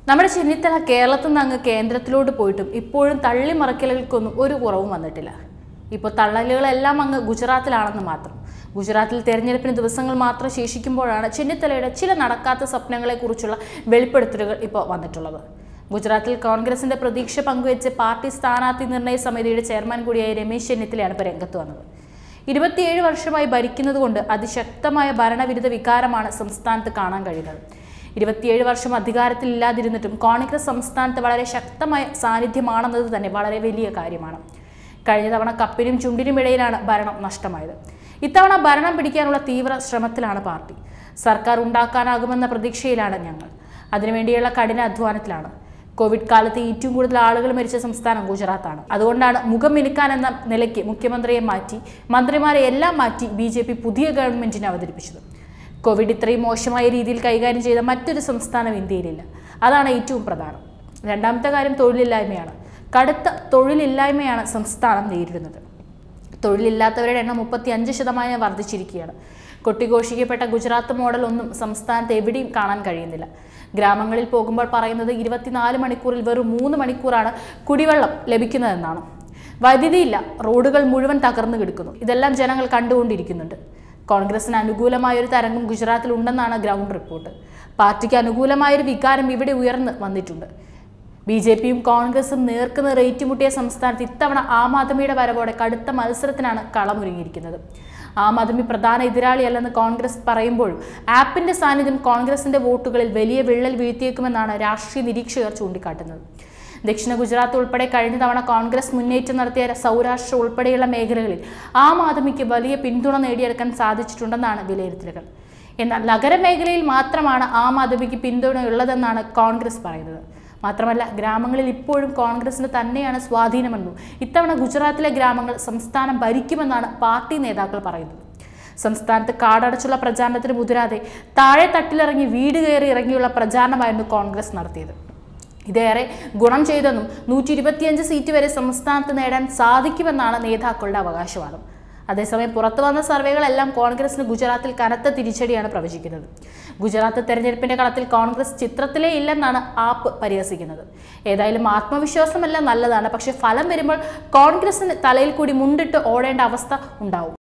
നമ്മുടെ ചെന്നിത്തല കേരളത്തിൽ നിന്ന് അങ്ങ് കേന്ദ്രത്തിലോട്ട് പോയിട്ടും ഇപ്പോഴും തള്ളിമറക്കലുകൾക്കൊന്നും ഒരു കുറവും വന്നിട്ടില്ല ഇപ്പോൾ തള്ളലുകളെല്ലാം അങ്ങ് ഗുജറാത്തിലാണെന്ന് മാത്രം ഗുജറാത്തിൽ തെരഞ്ഞെടുപ്പിന് ദിവസങ്ങൾ മാത്രം ശേഷിക്കുമ്പോഴാണ് ചെന്നിത്തലയുടെ ചില നടക്കാത്ത സ്വപ്നങ്ങളെക്കുറിച്ചുള്ള വെളിപ്പെടുത്തലുകൾ ഇപ്പോൾ വന്നിട്ടുള്ളത് ഗുജറാത്തിൽ കോൺഗ്രസിന്റെ പ്രതീക്ഷ പങ്കുവെച്ച് പാർട്ടി സ്ഥാനാർത്ഥി നിർണയ സമിതിയുടെ ചെയർമാൻ കൂടിയായ രമേശ് ചെന്നിത്തലയാണ് ഇപ്പോൾ രംഗത്ത് വന്നത് ഇരുപത്തിയേഴ് വർഷമായി ഭരിക്കുന്നതുകൊണ്ട് അതിശക്തമായ ഭരണവിരുദ്ധ വികാരമാണ് സംസ്ഥാനത്ത് കാണാൻ കഴിയുന്നത് ഇരുപത്തിയേഴ് വർഷം അധികാരത്തിലില്ലാതിരുന്നിട്ടും കോൺഗ്രസ് സംസ്ഥാനത്ത് വളരെ ശക്തമായ സാന്നിധ്യമാണെന്നത് തന്നെ വളരെ വലിയ കാര്യമാണ് കഴിഞ്ഞ തവണ കപ്പിനും ചുണ്ടിനും ഇടയിലാണ് ഭരണം നഷ്ടമായത് ഇത്തവണ ഭരണം പിടിക്കാനുള്ള തീവ്ര ശ്രമത്തിലാണ് പാർട്ടി സർക്കാർ ഉണ്ടാക്കാനാകുമെന്ന പ്രതീക്ഷയിലാണ് ഞങ്ങൾ അതിനുവേണ്ടിയുള്ള കഠിന അധ്വാനത്തിലാണ് കോവിഡ് കാലത്ത് ഏറ്റവും കൂടുതൽ ആളുകൾ മരിച്ച സംസ്ഥാനം ഗുജറാത്താണ് അതുകൊണ്ടാണ് മുഖം മിനുക്കാൻ എന്ന നിലയ്ക്ക് മുഖ്യമന്ത്രിയെ മാറ്റി മന്ത്രിമാരെ എല്ലാം മാറ്റി ബി ജെ പി പുതിയ ഗവൺമെന്റിനെ അവതരിപ്പിച്ചത് കോവിഡ് ഇത്രയും മോശമായ രീതിയിൽ കൈകാര്യം ചെയ്ത മറ്റൊരു സംസ്ഥാനം ഇന്ത്യയിലില്ല അതാണ് ഏറ്റവും പ്രധാനം രണ്ടാമത്തെ കാര്യം തൊഴിലില്ലായ്മയാണ് കടുത്ത തൊഴിലില്ലായ്മയാണ് സംസ്ഥാനം നേരിടുന്നത് തൊഴിലില്ലാത്തവരുടെ എണ്ണം മുപ്പത്തി അഞ്ച് ശതമാനം വർദ്ധിച്ചിരിക്കുകയാണ് കൊട്ടിഘോഷിക്കപ്പെട്ട ഗുജറാത്ത് മോഡൽ ഒന്നും സംസ്ഥാനത്ത് എവിടെയും കാണാൻ കഴിയുന്നില്ല ഗ്രാമങ്ങളിൽ പോകുമ്പോൾ പറയുന്നത് ഇരുപത്തിനാല് മണിക്കൂറിൽ വെറും മൂന്ന് മണിക്കൂറാണ് കുടിവെള്ളം ലഭിക്കുന്നതെന്നാണ് വൈദ്യുതിയില്ല റോഡുകൾ മുഴുവൻ തകർന്നു കിടക്കുന്നു ഇതെല്ലാം ജനങ്ങൾ കണ്ടുകൊണ്ടിരിക്കുന്നുണ്ട് കോൺഗ്രസിന് അനുകൂലമായ ഒരു തരംഗം ഗുജറാത്തിൽ ഉണ്ടെന്നാണ് ഗ്രൗണ്ട് റിപ്പോർട്ട് പാർട്ടിക്ക് അനുകൂലമായൊരു വികാരം ഇവിടെ ഉയർന്ന് വന്നിട്ടുണ്ട് ബി ജെ പിയും കോൺഗ്രസും നേർക്കുനേർ ഏറ്റുമുട്ടിയ സംസ്ഥാനത്ത് ഇത്തവണ ആം ആദ്മിയുടെ വരവോടെ കടുത്ത മത്സരത്തിനാണ് കളമൊരുങ്ങിയിരിക്കുന്നത് ആം ആദ്മി പ്രധാന എതിരാളിയല്ലെന്ന് കോൺഗ്രസ് പറയുമ്പോഴും ആപ്പിന്റെ സാന്നിധ്യം കോൺഗ്രസിന്റെ വോട്ടുകളിൽ വലിയ വിള്ളൽ വീഴ്ത്തിയേക്കുമെന്നാണ് രാഷ്ട്രീയ നിരീക്ഷകർ ചൂണ്ടിക്കാട്ടുന്നത് ദക്ഷിണ ഗുജറാത്ത് ഉൾപ്പെടെ കഴിഞ്ഞ തവണ കോൺഗ്രസ് മുന്നേറ്റം നടത്തിയ സൗരാഷ്ട്ര ഉൾപ്പെടെയുള്ള മേഖലകളിൽ ആം ആദ്മിക്ക് വലിയ പിന്തുണ നേടിയെടുക്കാൻ സാധിച്ചിട്ടുണ്ടെന്നാണ് വിലയിരുത്തലുകൾ എന്നാൽ നഗരമേഖലയിൽ മാത്രമാണ് ആം ആദ്മിക്ക് പിന്തുണയുള്ളതെന്നാണ് കോൺഗ്രസ് പറയുന്നത് മാത്രമല്ല ഗ്രാമങ്ങളിൽ ഇപ്പോഴും കോൺഗ്രസിന് തന്നെയാണ് സ്വാധീനമെന്നും ഇത്തവണ ഗുജറാത്തിലെ ഗ്രാമങ്ങൾ സംസ്ഥാനം ഭരിക്കുമെന്നാണ് പാർട്ടി നേതാക്കൾ പറയുന്നത് സംസ്ഥാനത്ത് കാടടച്ചുള്ള പ്രചാരണത്തിന് മുതിരാതെ താഴെ തട്ടിലിറങ്ങി വീട് കയറി ഇറങ്ങിയുള്ള പ്രചാരണമായിരുന്നു കോൺഗ്രസ് നടത്തിയത് ഇതേറെ ഗുണം ചെയ്തെന്നും നൂറ്റി ഇരുപത്തിയഞ്ച് സീറ്റ് വരെ സംസ്ഥാനത്ത് നേടാൻ സാധിക്കുമെന്നാണ് നേതാക്കളുടെ അവകാശവാദം അതേസമയം പുറത്തു വന്ന സർവേകളെല്ലാം കോൺഗ്രസിന് ഗുജറാത്തിൽ കനത്ത തിരിച്ചടിയാണ് പ്രവചിക്കുന്നത് ഗുജറാത്ത് തെരഞ്ഞെടുപ്പിന്റെ കളത്തിൽ കോൺഗ്രസ് ചിത്രത്തിലേ ഇല്ലെന്നാണ് ആപ്പ് പരിഹസിക്കുന്നത് ഏതായാലും ആത്മവിശ്വാസമെല്ലാം നല്ലതാണ് പക്ഷേ ഫലം വരുമ്പോൾ കോൺഗ്രസിന് തലയിൽ കൂടി മുണ്ടിട്ട് ഓടേണ്ട അവസ്ഥ ഉണ്ടാവും